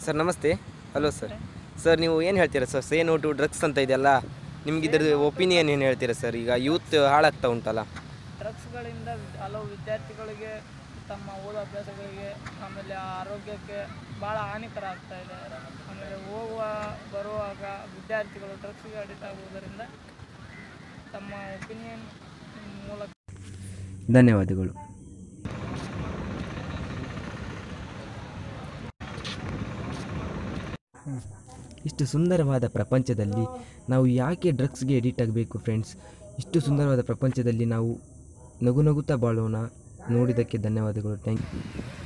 sir ನಮಸ್ತೆ hello sir sir ನೀವು ಏನು ಹೇಳ್ತೀರಾ ಸರ್ ಸೇ ನೋಟು ಡ್ರಗ್ಸ್ ಅಂತ ಇದೆಯಲ್ಲ ನಿಮ್ಗೆ ಇದ್ರದ್ದು ಒಪಿನಿಯನ್ ಏನು ಹೇಳ್ತೀರಾ ಸರ್ ಈಗ ಯೂತ್ ಹಾಳಾಗ್ತಾ ಉಂಟಲ್ಲ ಡ್ರಗ್ಸ್ಗಳಿಂದ ಹಲವು ವಿದ್ಯಾರ್ಥಿಗಳಿಗೆ ತಮ್ಮ ಓದೋ ಅಭ್ಯಾಸಗಳಿಗೆ ಆಮೇಲೆ ಆರೋಗ್ಯಕ್ಕೆ ಭಾಳ ಹಾನಿಕರ ಆಗ್ತಾ ಇದೆ ಆಮೇಲೆ ಹೋಗುವ ಬರುವಾಗ ವಿದ್ಯಾರ್ಥಿಗಳು ಡ್ರಗ್ಸ್ಗೆ ಅಡಿಕ್ಟ್ ಆಗುವುದರಿಂದ ತಮ್ಮ ಒಪಿನಿಯನ್ ಮೂಲಕ ಧನ್ಯವಾದಗಳು ಇಷ್ಟು ಸುಂದರವಾದ ಪ್ರಪಂಚದಲ್ಲಿ ನಾವು ಯಾಕೆ ಡ್ರಗ್ಸ್ಗೆ ಎಡಿಟ್ ಆಗಬೇಕು ಫ್ರೆಂಡ್ಸ್ ಇಷ್ಟು ಸುಂದರವಾದ ಪ್ರಪಂಚದಲ್ಲಿ ನಾವು ನಗು ನಗುತ್ತಾ ಬಾಳೋಣ ನೋಡಿದ್ದಕ್ಕೆ ಧನ್ಯವಾದಗಳು ಥ್ಯಾಂಕ್ ಯು